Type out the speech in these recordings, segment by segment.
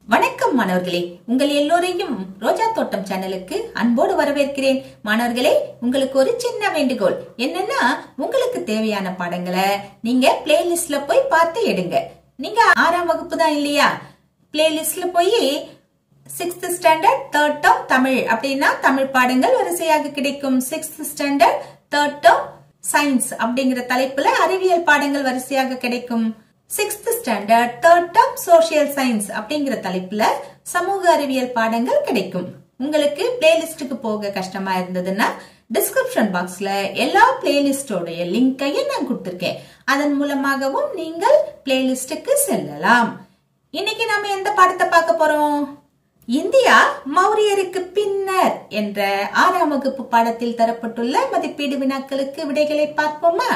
வணக்கம் மாணவர்களே உங்கள் எல்லோரையும் ரோஜா தோட்டம் சேனலுக்கு அன்போடு வரவேற்கிறேன் மாணவர்களே உங்களுக்கு ஒரு சின்ன வேண்டுகோள் என்னன்னா உங்களுக்கு தேவையான பாடங்களை நீங்க பிளேலிஸ்ட்ல போய் பார்த்து எடுங்க நீங்க ஆறாம் வகுப்பு தான் இல்லையா பிளேலிஸ்ட்ல போய் sixth standard third term Tamil அப்படின்னா தமிழ் பாடங்கள் வரிசையாக கிடைக்கும் sixth standard third term science அப்படிங்கிற தலைப்புல அறிவியல் பாடங்கள் வரிசையாக கிடைக்கும் sixth standard third term social science அப்படிங்கிற தலைப்புல சமூக அறிவியல் பாடங்கள் கிடைக்கும் உங்களுக்கு பிளேலிஸ்டுக்கு போக கஷ்டமா இருந்ததுன்னா டிஸ்கிரிப்ஷன் பாக்ஸ்ல எல்லா பிளேலிஸ்டோடைய லிங்கையும் நான் கொடுத்திருக்கேன் அதன் மூலமாகவும் நீங்கள் பிளேலிஸ்டுக்கு செல்லலாம் இன்னைக்கு நாம எந்த பாடத்தை பார்க்க போறோம் இந்தியா மௌரியருக்கு பின்னர் என்ற ஆறாம் வகுப்பு பாடத்தில் தரப்பட்டுள்ள மதிப்பீடு வினாக்களுக்கு விடைகளை பார்ப்போமா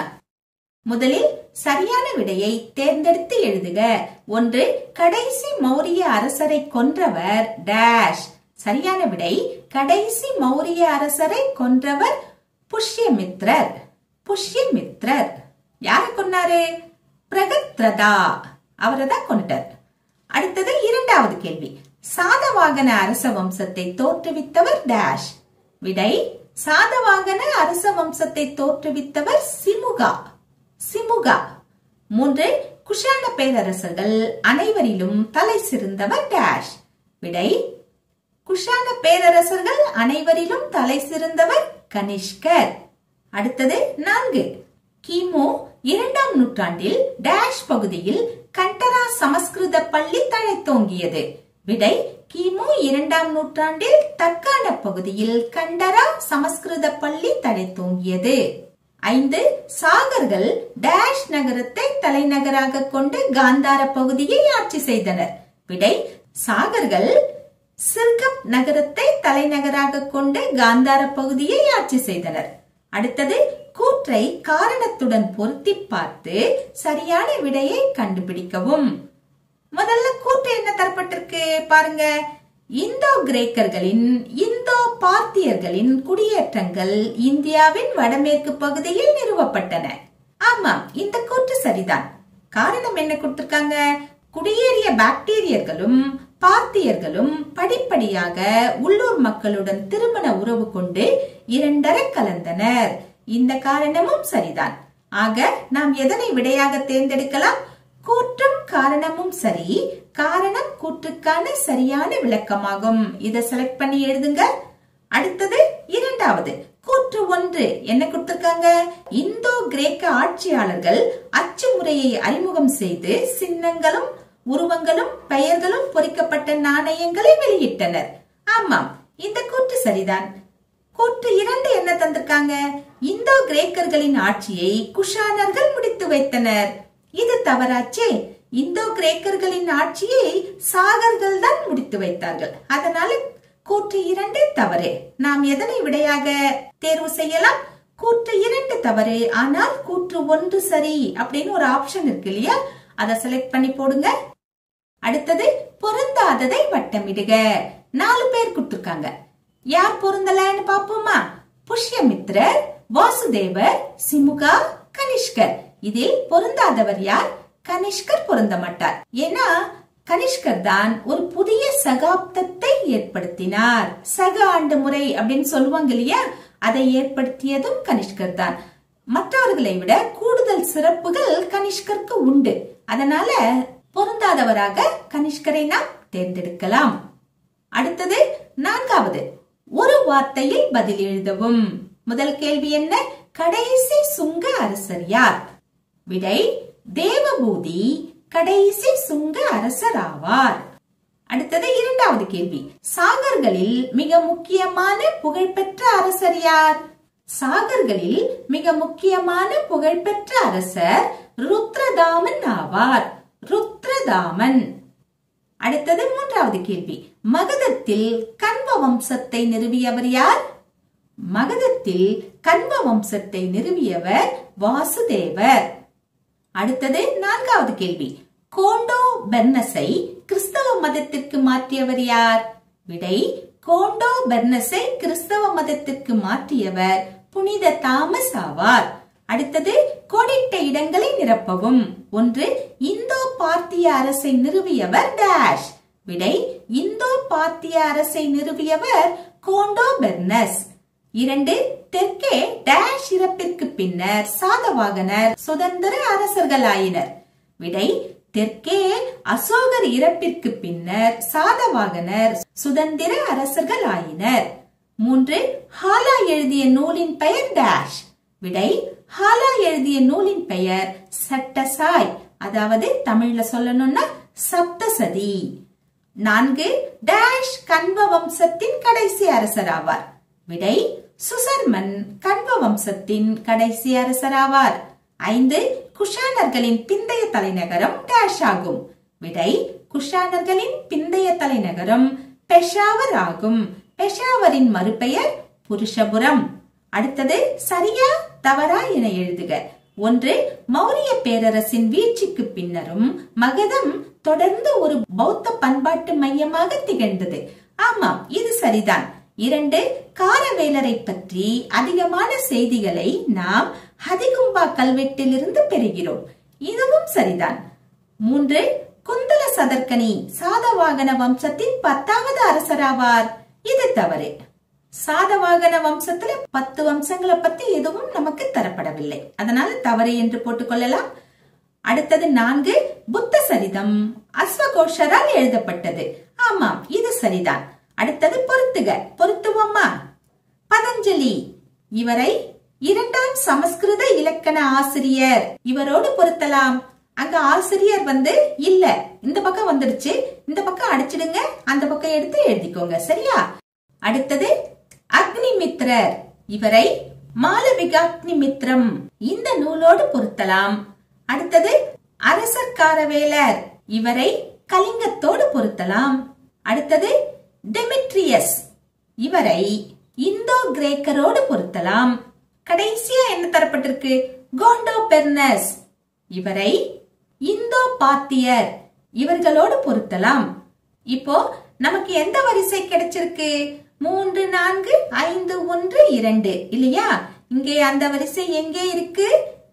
முதலில் சரியான விடையை தேர்ந்தெடுத்து எழுதுக ஒன்று கடைசி மௌரிய அரசரை கொன்றவர் டேஷ் சரியான விடை கடைசி மௌரிய அரசரை கொன்றவர் புஷ்யமித்ரர் புஷ்யமித்ரர் யார கொன்னாரு பிரகத்ரதா அவரை தான் கொண்டுட்டார் அடுத்தது இரண்டாவது கேள்வி சாதவாகன அரச வம்சத்தை தோற்றுவித்தவர் டேஷ் விடை சாதவாகன அரச வம்சத்தை தோற்றுவித்தவர் சிமுகா சிமுகா மூன்று குஷான பேரரசர்கள் அனைவரிலும் தலை சிறந்தவர் டேஷ் விடை குஷான பேரரசர்கள் அனைவரிலும் தலை சிறந்தவர் கனிஷ்கர் அடுத்தது நான்கு கிமு இரண்டாம் நூற்றாண்டில் டேஷ் பகுதியில் கண்டரா சமஸ்கிருத பள்ளி தழைத்தோங்கியது விடை கிமு இரண்டாம் நூற்றாண்டில் தக்கான பகுதியில் கண்டரா சமஸ்கிருத பள்ளி தழைத்தோங்கியது ஐந்து சாகர்கள் டேஷ் நகரத்தை தலைநகராக கொண்டு காந்தார பகுதியை ஆட்சி செய்தனர் விடை சாகர்கள் சிர்கப் நகரத்தை தலைநகராக கொண்டு காந்தார பகுதியை ஆட்சி செய்தனர் அடுத்தது கூற்றை காரணத்துடன் பொருத்தி பார்த்து சரியான விடையை கண்டுபிடிக்கவும் முதல்ல கூற்று என்ன தரப்பட்டிருக்கு பாருங்க இந்தோ கிரேக்கர்களின் இந்தோ பார்த்தியர்களின் குடியேற்றங்கள் இந்தியாவின் வடமேற்கு பகுதியில் நிறுவப்பட்டன ஆமாம் இந்த கூற்று சரிதான் காரணம் என்ன கொடுத்திருக்காங்க குடியேறிய பாக்டீரியர்களும் பார்த்தியர்களும் படிப்படியாக உள்ளூர் மக்களுடன் திருமண உறவு கொண்டு இரண்டரை கலந்தனர் இந்த காரணமும் சரிதான் ஆக நாம் எதனை விடையாக தேர்ந்தெடுக்கலாம் கூற்றும் காரணமும் சரி காரணம் கூற்றுக்கான சரியான விளக்கமாகும் இதை செலக்ட் பண்ணி எழுதுங்க அடுத்தது இரண்டாவது கூற்று ஒன்று என்ன கொடுத்திருக்காங்க இந்தோ கிரேக்க ஆட்சியாளர்கள் அச்சு முறையை அறிமுகம் செய்து சின்னங்களும் உருவங்களும் பெயர்களும் பொறிக்கப்பட்ட நாணயங்களை வெளியிட்டனர் ஆமாம் இந்த கூற்று சரிதான் கூற்று இரண்டு என்ன தந்திருக்காங்க இந்தோ கிரேக்கர்களின் ஆட்சியை குஷானர்கள் முடித்து வைத்தனர் இது தவறாச்சே இந்தோ கிரேக்கர்களின் ஆட்சியை சாகர்கள் தான் முடித்து வைத்தார்கள் அதனால கூற்று இரண்டு தவறு நாம் எதனை விடையாக தேர்வு செய்யலாம் கூற்று இரண்டு தவறு ஆனால் கூற்று ஒன்று சரி அப்படின்னு ஒரு ஆப்ஷன் இருக்கு இல்லையா அதை செலக்ட் பண்ணி போடுங்க அடுத்தது பொருந்தாததை வட்டமிடுக நாலு பேர் கொடுத்திருக்காங்க யார் பொருந்தலன்னு பாப்போமா புஷ்யமித்ரர் வாசுதேவர் சிமுகா கனிஷ்கர் இதில் பொருந்தாதவர் யார் கனிஷ்கர் பொருந்த மாட்டார் ஏன்னா கனிஷ்கர் தான் ஒரு புதிய சகாப்தத்தை ஏற்படுத்தினார் சக ஆண்டு முறை அப்படின்னு சொல்லுவாங்க இல்லையா அதை ஏற்படுத்தியதும் கனிஷ்கர் தான் மற்றவர்களை விட கூடுதல் சிறப்புகள் கனிஷ்கருக்கு உண்டு அதனால பொருந்தாதவராக கனிஷ்கரை நாம் தேர்ந்தெடுக்கலாம் அடுத்தது நான்காவது ஒரு வார்த்தையில் பதில் எழுதவும் முதல் கேள்வி என்ன கடைசி சுங்க அரசர் யார் விடை தேவபூதி கடைசி சுங்க அரசர் ஆவார் அடுத்தது இரண்டாவது கேள்வி சாகர்களில் மிக முக்கியமான புகழ்பெற்ற அரசர் யார் சாகர்களில் மிக முக்கியமான புகழ்பெற்ற அரசர் ருத்ரதாமன் ஆவார் ருத்ரதாமன் அடுத்தது மூன்றாவது கேள்வி மகதத்தில் கண்வ வம்சத்தை நிறுவியவர் யார் மகதத்தில் கண்வ வம்சத்தை நிறுவியவர் வாசுதேவர் அடுத்தது நான்காவது கேள்வி கோண்டோ பெர்னஸை கிறிஸ்தவ மதத்திற்கு மாற்றியவர் யார் விடை கோண்டோ பெர்னஸை கிறிஸ்தவ மதத்திற்கு மாற்றியவர் புனித தாமஸ் ஆவார் அடுத்தது கோடிட்ட இடங்களை நிரப்பவும் ஒன்று இந்தோ பார்த்திய அரசை நிறுவியவர் டேஷ் விடை இந்தோ பார்த்திய அரசை நிறுவியவர் கோண்டோ பெர்னஸ் இரண்டு தெற்கே டேஷ் இறப்பிற்கு பின்னர் சாதவாகனர் சுதந்திர அரசர்களாயினர் விடை தெற்கே அசோகர் இறப்பிற்கு பின்னர் சாதவாகனர் சுதந்திர அரசர்கள் ஆயினர் மூன்று ஹாலா எழுதிய நூலின் பெயர் டேஷ் விடை ஹாலா எழுதிய நூலின் பெயர் சட்டசாய் அதாவது தமிழ்ல சொல்லணும்னா சப்தசதி நான்கு டேஷ் கண்வ வம்சத்தின் கடைசி அரசர் ஆவார் விடை சுசர்மன் கண்வ வம்சத்தின் கடைசி அரசர் ஆவார் ஐந்து குஷானர்களின் பிந்தைய தலைநகரம் டேஷ் ஆகும் விடை குஷானர்களின் பிந்தைய தலைநகரம் பெஷாவர் ஆகும் பெஷாவரின் மறுபெயர் புருஷபுரம் அடுத்தது சரியா தவறா என எழுதுக ஒன்று மௌரிய பேரரசின் வீழ்ச்சிக்கு பின்னரும் மகதம் தொடர்ந்து ஒரு பௌத்த பண்பாட்டு மையமாக திகழ்ந்தது ஆமாம் இது சரிதான் இரண்டு காரவேலரை பற்றி அதிகமான செய்திகளை நாம் ஹதிகும்பா கல்வெட்டிலிருந்து பெறுகிறோம் இதுவும் சரிதான் மூன்று குந்தல சதர்கனி சாதவாகன வம்சத்தின் பத்தாவது அரசராவார் இது தவறு சாதவாகன வம்சத்துல பத்து வம்சங்களை பத்தி எதுவும் நமக்கு தரப்படவில்லை அதனால தவறு என்று போட்டுக்கொள்ளலாம் அடுத்தது நான்கு புத்த சரிதம் அஸ்வகோஷரால் எழுதப்பட்டது ஆமாம் இது சரிதான் அடுத்தது பொருத்துக பொருத்துவோமா பதஞ்சலி இவரை இரண்டாம் சமஸ்கிருத இலக்கண ஆசிரியர் இவரோடு பொருத்தலாம் அங்க ஆசிரியர் வந்து இல்ல இந்த பக்கம் வந்துடுச்சு இந்த பக்கம் அடிச்சிடுங்க அந்த பக்கம் எடுத்து எழுதிக்கோங்க சரியா அடுத்தது அக்னிமித்ரர் இவரை மாலவிகாக்னிமித்ரம் இந்த நூலோடு பொருத்தலாம் அடுத்தது அரசர் காரவேலர் இவரை கலிங்கத்தோடு பொருத்தலாம் அடுத்தது டெமிட்ரியஸ் இவரை இந்தோ கிரேக்கரோடு பொருத்தலாம் கடைசியா என்ன தரப்பட்டிருக்கு கோண்டோ பெர்னஸ் இவரை இந்தோ பாத்தியர் இவர்களோடு பொருத்தலாம் இப்போ நமக்கு எந்த வரிசை கிடைச்சிருக்கு மூன்று நான்கு ஐந்து ஒன்று இரண்டு இல்லையா இங்கே அந்த வரிசை எங்கே இருக்கு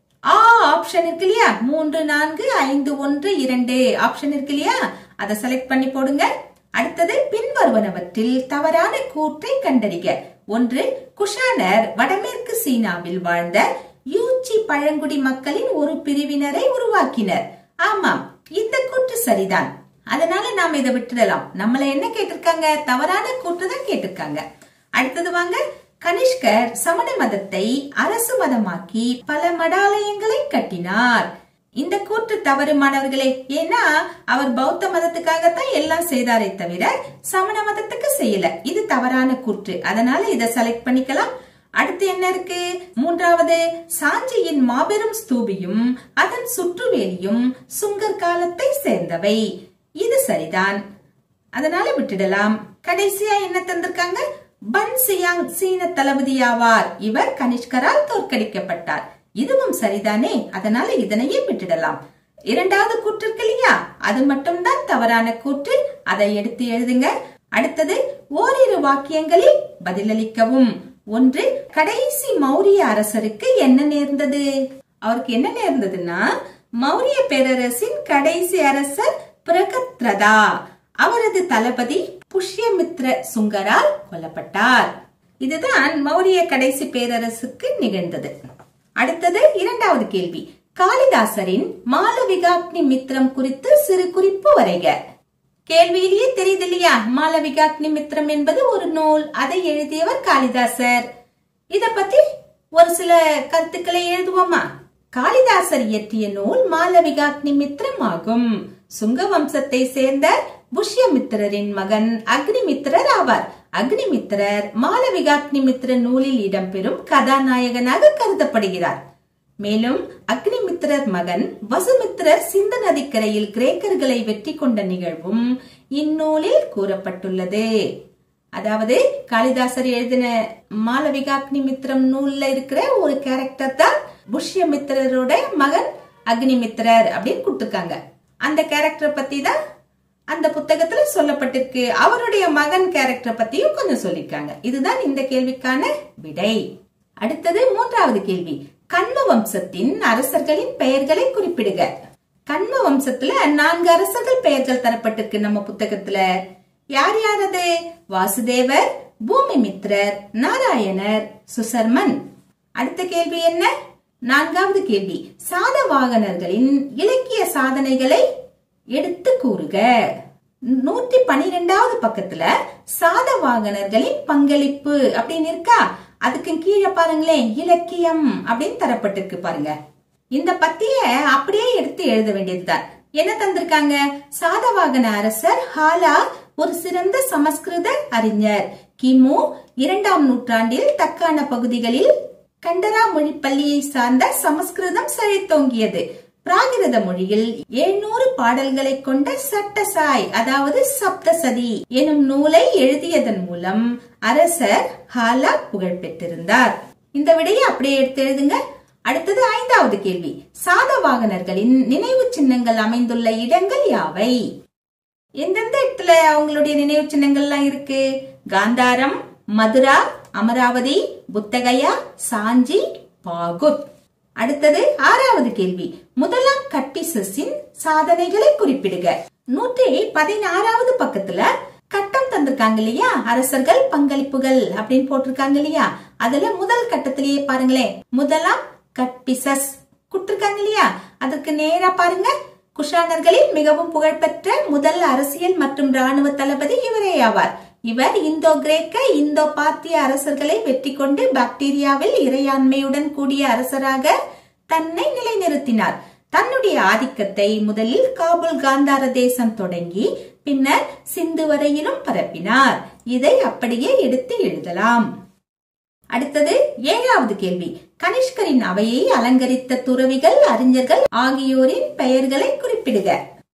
ஆ ஆப்ஷன் இருக்கு இல்லையா மூன்று நான்கு ஐந்து ஒன்று இரண்டு ஆப்ஷன் இருக்கு இல்லையா அதை செலக்ட் பண்ணி போடுங்க அடுத்தது பின்வருவனவற்றில் தவறான கூற்றை கண்டறிக ஒன்று குஷானர் வடமேற்கு சீனாவில் வாழ்ந்த யூச்சி பழங்குடி மக்களின் ஒரு பிரிவினரை உருவாக்கினர் ஆமாம் இந்த கூற்று சரிதான் அதனால நாம இதை விட்டுடலாம் நம்மள என்ன கேட்டிருக்காங்க தவறான கூற்று தான் கேட்டிருக்காங்க அடுத்தது வாங்க கனிஷ்கர் சமண மதத்தை அரசு மதமாக்கி பல மடாலயங்களை கட்டினார் இந்த கூற்று தவறு மாணவர்களே ஏன்னா அவர் பௌத்த மதத்துக்காகத்தான் எல்லாம் செய்தாரே தவிர சமண மதத்துக்கு செய்யல இது தவறான கூற்று அதனால இதை செலக்ட் பண்ணிக்கலாம் அடுத்து என்ன இருக்கு மூன்றாவது சாஞ்சியின் மாபெரும் ஸ்தூபியும் அதன் சுற்றுவேலியும் சுங்கர் காலத்தை சேர்ந்தவை இது சரிதான் அதனால விட்டுடலாம் கடைசியா என்ன தந்திருக்காங்க பன் சியாங் சீன தளபதியாவார் இவர் கனிஷ்கரால் தோற்கடிக்கப்பட்டார் இதுவும் சரிதானே அதனால இதனையே விட்டுடலாம் இரண்டாவது கூற்று இருக்கு இல்லையா அது மட்டும்தான் தவறான கூற்று அதை எடுத்து எழுதுங்க அடுத்தது ஓரிரு வாக்கியங்களில் பதிலளிக்கவும் ஒன்று கடைசி மௌரிய அரசருக்கு என்ன நேர்ந்தது அவருக்கு என்ன நேர்ந்ததுன்னா மௌரிய பேரரசின் கடைசி அரசர் பிரகத்ரதா அவரது தளபதி புஷ்யமித்ர சுங்கரால் கொல்லப்பட்டார் இதுதான் மௌரிய கடைசி பேரரசுக்கு நிகழ்ந்தது அடுத்தது இரண்டாவது கேள்வி காளிதாசரின் மாலவிகாக்னி மித்திரம் குறித்து சிறு குறிப்பு வரைக கேள்வியிலேயே தெரியுது இல்லையா மாலவிகாக்னி மித்திரம் என்பது ஒரு நூல் அதை எழுதியவர் காளிதாசர் இத பத்தி ஒரு சில கருத்துக்களை எழுதுவோமா காளிதாசர் இயற்றிய நூல் மாலவிகாக்னி மித்திரம் ஆகும் சுங்க வம்சத்தை சேர்ந்த புஷ்யமித்திரரின் மகன் அக்னிமித்திரர் ஆவார் அக்னிமித்திரர் மாலவிகாக்னிமித்திர நூலில் இடம்பெறும் கதாநாயகனாக கருதப்படுகிறார் மேலும் அக்னிமித்திரர் மகன் வசுமித்திரர் சிந்த நதிக்கரையில் கிரேக்கர்களை வெற்றி கொண்ட நிகழ்வும் இந்நூலில் கூறப்பட்டுள்ளது அதாவது காளிதாசர் எழுதின மாலவிகாக்னிமித்திரம் நூல்ல இருக்கிற ஒரு கேரக்டர் தான் புஷ்யமித்திரரோட மகன் அக்னிமித்திரர் அப்படின்னு கொடுத்திருக்காங்க அந்த கேரக்டர் பத்தி தான் அந்த புத்தகத்துல சொல்லப்பட்டிருக்கு அவருடைய மகன் கேரக்டர் பத்தியும் கொஞ்சம் சொல்லிருக்காங்க இதுதான் இந்த கேள்விக்கான விடை அடுத்தது மூன்றாவது கேள்வி கண்ம வம்சத்தின் அரசர்களின் பெயர்களை குறிப்பிடுக கண்ம வம்சத்துல நான்கு அரசர்கள் பெயர்கள் தரப்பட்டிருக்கு நம்ம புத்தகத்துல யார் யார் அது வாசுதேவர் பூமிமித்ரர் நாராயணர் சுசர்மன் அடுத்த கேள்வி என்ன நான்காவது கேள்வி சாதவாகனர்களின் இலக்கிய சாதனைகளை எடுத்து கூறுக நூற்றி பனிரெண்டாவது பக்கத்துல சாதவாகனர்களின் பங்களிப்பு அப்படின்னு இருக்கா அதுக்கு கீழே பாருங்களேன் இலக்கியம் அப்படின்னு தரப்பட்டிருக்கு பாருங்க இந்த பத்திய அப்படியே எடுத்து எழுத வேண்டியதுதான் என்ன தந்திருக்காங்க சாதவாகன அரசர் ஹாலா ஒரு சிறந்த சமஸ்கிருத அறிஞர் கிமு இரண்டாம் நூற்றாண்டில் தக்கான பகுதிகளில் கண்டரா மொழி பள்ளியை சார்ந்த சமஸ்கிருதம் செழித்தோங்கியது பிராகிருத மொழியில் எழுநூறு பாடல்களை கொண்ட சட்டசாய் அதாவது சப்தசதி எனும் நூலை எழுதியதன் மூலம் அரசர் ஹாலா புகழ் பெற்றிருந்தார் இந்த விடையை அப்படியே எடுத்து எழுதுங்க அடுத்தது ஐந்தாவது கேள்வி சாதவாகனர்களின் நினைவு சின்னங்கள் அமைந்துள்ள இடங்கள் யாவை எந்தெந்த இடத்துல அவங்களுடைய நினைவு சின்னங்கள்லாம் இருக்கு காந்தாரம் மதுரா அமராவதி புத்தகயா சாஞ்சி பாகுத் அடுத்தது ஆறாவது கேள்வி முதலாம் கட்டிசஸின் சாதனைகளை குறிப்பிடுக நூற்றி பதினாறாவது பக்கத்துல கட்டம் தந்திருக்காங்க இல்லையா அரசர்கள் பங்களிப்புகள் அப்படின்னு போட்டிருக்காங்க இல்லையா அதுல முதல் கட்டத்திலேயே பாருங்களேன் முதலாம் கட்பிசஸ் குட்டிருக்காங்க இல்லையா அதுக்கு நேரா பாருங்க குஷானர்களில் மிகவும் புகழ்பெற்ற முதல் அரசியல் மற்றும் ராணுவ தளபதி இவரே ஆவார் இவர் இந்தோ கிரேக்க இந்தோ பார்த்திய அரசர்களை வெற்றி கொண்டு பாக்டீரியாவில் இறையாண்மையுடன் கூடிய அரசராக தன்னை நிலைநிறுத்தினார் தன்னுடைய ஆதிக்கத்தை முதலில் காபுல் காந்தார தேசம் தொடங்கி பின்னர் சிந்து வரையிலும் பரப்பினார் இதை அப்படியே எடுத்து எழுதலாம் அடுத்தது ஏழாவது கேள்வி கனிஷ்கரின் அவையை அலங்கரித்த துறவிகள் அறிஞர்கள் ஆகியோரின் பெயர்களை குறிப்பிடுக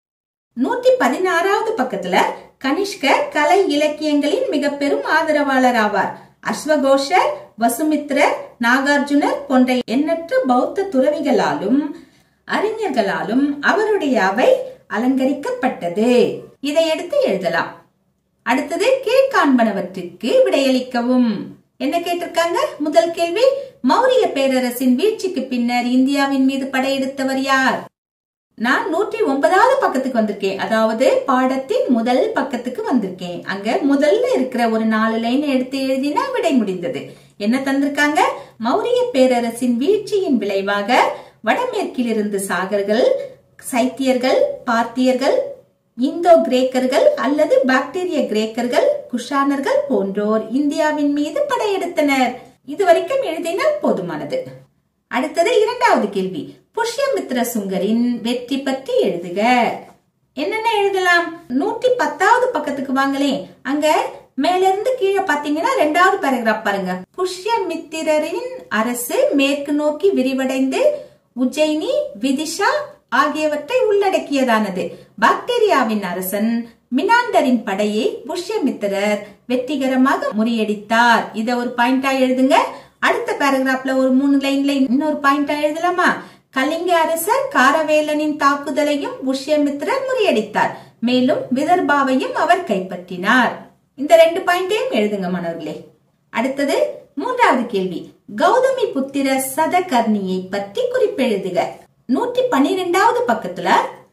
நூற்றி பதினாறாவது பக்கத்துல கனிஷ்கர் கலை இலக்கியங்களின் மிக பெரும் ஆதரவாளர் ஆவார் அஸ்வகோஷர் வசுமித்ரர் நாகார்ஜுனர் போன்ற எண்ணற்ற பௌத்த துறவிகளாலும் அறிஞர்களாலும் அவருடைய அவை அலங்கரிக்கப்பட்டது இதை எடுத்து எழுதலாம் அடுத்தது கீழ்காண்பனவற்றிற்கு விடையளிக்கவும் என்ன கேட்டிருக்காங்க முதல் கேள்வி மௌரிய பேரரசின் வீழ்ச்சிக்கு பின்னர் இந்தியாவின் மீது படையெடுத்தவர் யார் நான் நூற்றி ஒன்பதாவது பக்கத்துக்கு வந்திருக்கேன் அதாவது பாடத்தின் முதல் பக்கத்துக்கு வந்திருக்கேன் அங்க முதல்ல இருக்கிற ஒரு நாலு லைன் எடுத்து எழுதினா விடை முடிந்தது என்ன தந்திருக்காங்க மௌரிய பேரரசின் வீழ்ச்சியின் விளைவாக வடமேற்கிலிருந்து சாகர்கள் சைத்தியர்கள் பார்த்தியர்கள் இந்தோ கிரேக்கர்கள் அல்லது பாக்டீரிய கிரேக்கர்கள் குஷானர்கள் போன்றோர் இந்தியாவின் மீது படையெடுத்தனர் இதுவரைக்கும் எழுதினால் போதுமானது அடுத்தது இரண்டாவது கேள்வி புஷ்யமித்ர சுங்கரின் வெற்றி பற்றி எழுதுக என்னென்ன எழுதலாம் நூற்றி பத்தாவது பக்கத்துக்கு வாங்களேன் அங்க மேல இருந்து கீழே பாத்தீங்கன்னா ரெண்டாவது பேராகிராஃப் பாருங்க புஷ்யமித்திரரின் அரசு மேற்கு நோக்கி விரிவடைந்து உஜ்ஜயினி விதிஷா ஆகியவற்றை உள்ளடக்கியதானது பாக்டீரியாவின் அரசன் மினாண்டரின் படையை புஷ்யமித்திரர் வெற்றிகரமாக முறியடித்தார் இத ஒரு பாயிண்டா எழுதுங்க அடுத்த பேராகிராஃப்ல ஒரு மூணு லைன்ல இன்னொரு பாயிண்டா எழுதலாமா கலிங்க அரசர் காரவேலனின் தாக்குதலையும் புஷ்யமித்திரர் முறியடித்தார் மேலும் விதர்பாவையும் அவர் கைப்பற்றினார் இந்த ரெண்டு பாயிண்டையும் எழுதுங்க மாணவர்களே அடுத்தது மூன்றாவது கேள்வி கௌதமி புத்திர சதகர்ணியை பற்றி குறிப்பெழுதுக நூற்றி பன்னிரெண்டாவது பக்கத்துல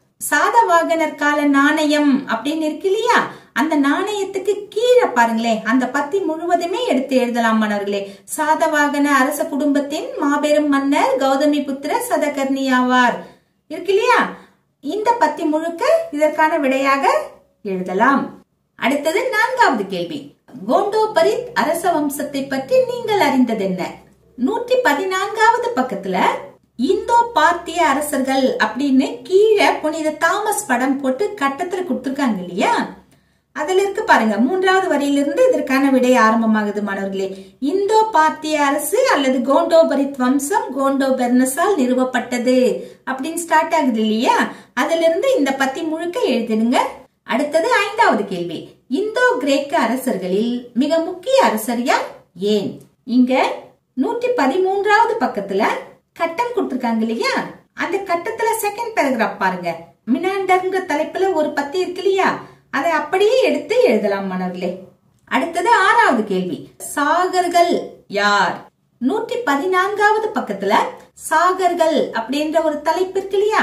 சாதவாகனர் கால நாணயம் அப்படின்னு இருக்கு இல்லையா அந்த நாணயத்துக்கு கீழே பாருங்களேன் அந்த பத்தி முழுவதுமே எடுத்து எழுதலாம் மாணவர்களே சாதவாகன அரச குடும்பத்தின் மாபெரும் மன்னர் கௌதமி புத்திர சதகர்ணி ஆவார் இருக்கு இல்லையா இந்த பத்தி முழுக்க இதற்கான விடையாக எழுதலாம் அடுத்தது நான்காவது கேள்வி கோண்டோபரித் அரச வம்சத்தை பற்றி நீங்கள் அறிந்ததென்ன நூற்றி பதினான்காவது பக்கத்துல இந்தோ பார்த்திய அரசர்கள் அப்படின்னு கீழே புனித தாமஸ் படம் போட்டு கட்டத்துல கொடுத்திருக்காங்க இல்லையா அதுல இருக்கு பாருங்க மூன்றாவது வரியிலிருந்து இதற்கான விடை ஆரம்பமாகுது மாணவர்களே இந்தோ பார்த்திய அரசு அல்லது கோண்டோபரித் வம்சம் கோண்டோ பெர்னஸால் நிறுவப்பட்டது அப்படின்னு ஸ்டார்ட் ஆகுது இல்லையா அதுல இருந்து இந்த பத்தி முழுக்க எழுதிடுங்க அடுத்தது ஐந்தாவது கேள்வி இந்தோ கிரேக்க அரசர்களில் மிக முக்கிய அரசர் யார் ஏன் இங்க நூற்றி பதிமூன்றாவது பக்கத்துல கட்டம் கொடுத்திருக்காங்க இல்லையா அந்த கட்டத்துல செகண்ட் பேராகிராஃப் பாருங்க மினாண்டர்ங்கிற தலைப்புல ஒரு பத்தி இருக்கு இல்லையா அதை அப்படியே எடுத்து எழுதலாம் மாணவர்களே அடுத்தது ஆறாவது கேள்வி சாகர்கள் யார் நூற்றி பதினான்காவது பக்கத்துல சாகர்கள் அப்படின்ற ஒரு தலைப்பு இருக்கு இல்லையா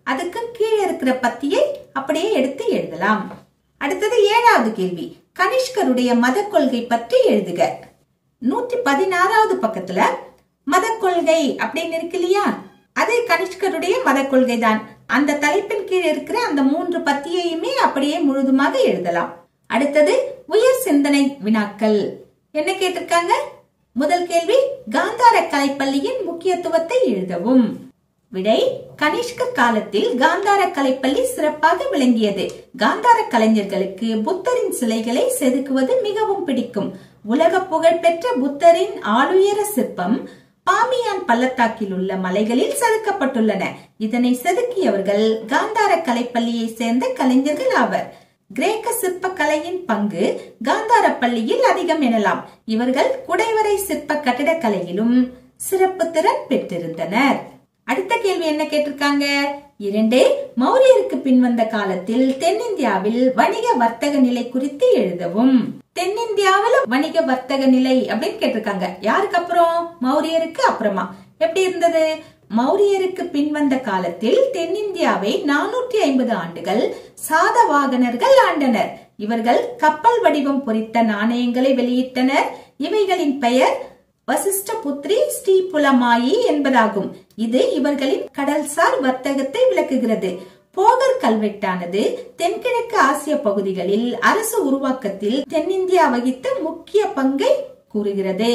அதுக்கு கீழே இருக்கிற பத்தியை அப்படியே எடுத்து எழுதலாம் அடுத்தது ஏழாவது கேள்வி கனிஷ்கருடைய மத கொள்கை பற்றி எழுதுக நூத்தி பதினாறாவது பக்கத்துல மத கொள்கை அப்படின்னு இருக்கு இல்லையா அது கனிஷ்கருடைய மத கொள்கை தான் அந்த தலைப்பின் கீழ் இருக்கிற அந்த மூன்று பத்தியையுமே அப்படியே முழுதுமாக எழுதலாம் அடுத்தது உயர் சிந்தனை வினாக்கள் என்ன கேட்டிருக்காங்க முதல் கேள்வி காந்தார கலைப்பள்ளியின் முக்கியத்துவத்தை எழுதவும் விடை கனிஷ்கர் காலத்தில் காந்தார கலைப்பள்ளி சிறப்பாக விளங்கியது காந்தார கலைஞர்களுக்கு புத்தரின் சிலைகளை செதுக்குவது மிகவும் பிடிக்கும் உலக புகழ்பெற்ற புத்தரின் ஆளுயர சிற்பம் பாமியான் பள்ளத்தாக்கில் உள்ள மலைகளில் செதுக்கப்பட்டுள்ளன இதனை செதுக்கியவர்கள் காந்தார கலைப்பள்ளியை சேர்ந்த கலைஞர்கள் ஆவர் கிரேக்க சிற்ப கலையின் பங்கு காந்தார பள்ளியில் அதிகம் எனலாம் இவர்கள் குடைவரை சிற்ப கட்டிடக்கலையிலும் சிறப்பு திறன் பெற்றிருந்தனர் அடுத்த கேள்வி என்ன கேட்டிருக்காங்க இரண்டு மௌரியருக்கு பின்வந்த காலத்தில் தென்னிந்தியாவில் வணிக வர்த்தக நிலை குறித்து எழுதவும் தென்னிந்தியாவில் வணிக வர்த்தக நிலை அப்படின்னு கேட்டிருக்காங்க யாருக்கு அப்புறம் மௌரியருக்கு அப்புறமா எப்படி இருந்தது மௌரியருக்கு பின்வந்த காலத்தில் தென்னிந்தியாவை நானூற்றி ஐம்பது ஆண்டுகள் சாதவாகனர்கள் ஆண்டனர் இவர்கள் கப்பல் வடிவம் பொறித்த நாணயங்களை வெளியிட்டனர் இவைகளின் பெயர் வசிஷ்ட புத்ரி ஸ்ரீபுலமாயி என்பதாகும் இது இவர்களின் கடல்சார் வர்த்தகத்தை விளக்குகிறது போகர் கல்வெட்டானது தென்கிழக்கு ஆசிய பகுதிகளில் அரசு உருவாக்கத்தில் தென்னிந்தியா வகித்த முக்கிய பங்கை கூறுகிறது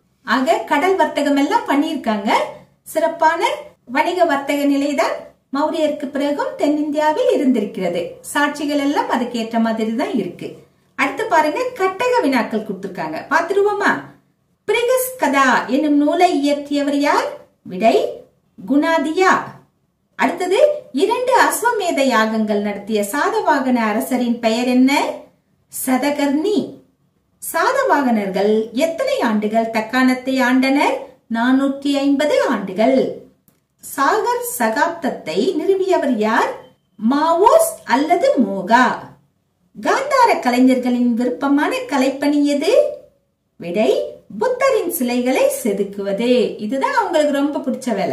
ஆக கடல் வர்த்தகம் எல்லாம் பண்ணியிருக்காங்க சிறப்பான வணிக வர்த்தக நிலைதான் மௌரியருக்கு பிறகும் தென்னிந்தியாவில் இருந்திருக்கிறது சாட்சிகள் எல்லாம் அதுக்கேற்ற மாதிரி தான் இருக்கு அடுத்து பாருங்க கட்டக வினாக்கள் கொடுத்திருக்காங்க பாத்துருவோமா பிரிகஸ் கதா என்னும் நூலை இயற்றியவர் யார் விடை குணாதியா அடுத்தது இரண்டு அஸ்வமேத யாகங்கள் நடத்திய சாதவாகன அரசரின் பெயர் என்ன சதகர்ணி சாதவாகனர்கள் எத்தனை ஆண்டுகள் தக்காணத்தை ஆண்டனர் நானூற்றி ஐம்பது ஆண்டுகள் சாகர் சகாப்தத்தை நிறுவியவர் யார் மாவோஸ் அல்லது மோகா காந்தார கலைஞர்களின் விருப்பமான கலைப்பணி எது விடை புத்தரின் சிலைகளை செதுக்குவது இதுதான் அவங்களுக்கு ரொம்ப பிடிச்ச வேலை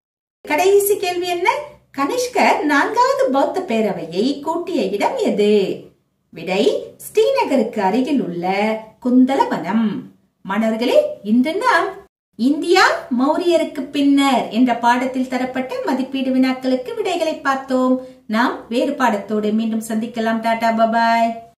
கடைசி கேள்வி என்ன கனிஷ்கர் நான்காவது பௌத்த பேரவையை கூட்டிய இடம் எது விடை ஸ்ரீநகருக்கு அருகில் உள்ள குந்தலவனம் மாணவர்களே இன்று நாம் இந்தியா மௌரியருக்கு பின்னர் என்ற பாடத்தில் தரப்பட்ட மதிப்பீடு வினாக்களுக்கு விடைகளை பார்த்தோம் நாம் வேறு பாடத்தோடு மீண்டும் சந்திக்கலாம் டாடா பபாய்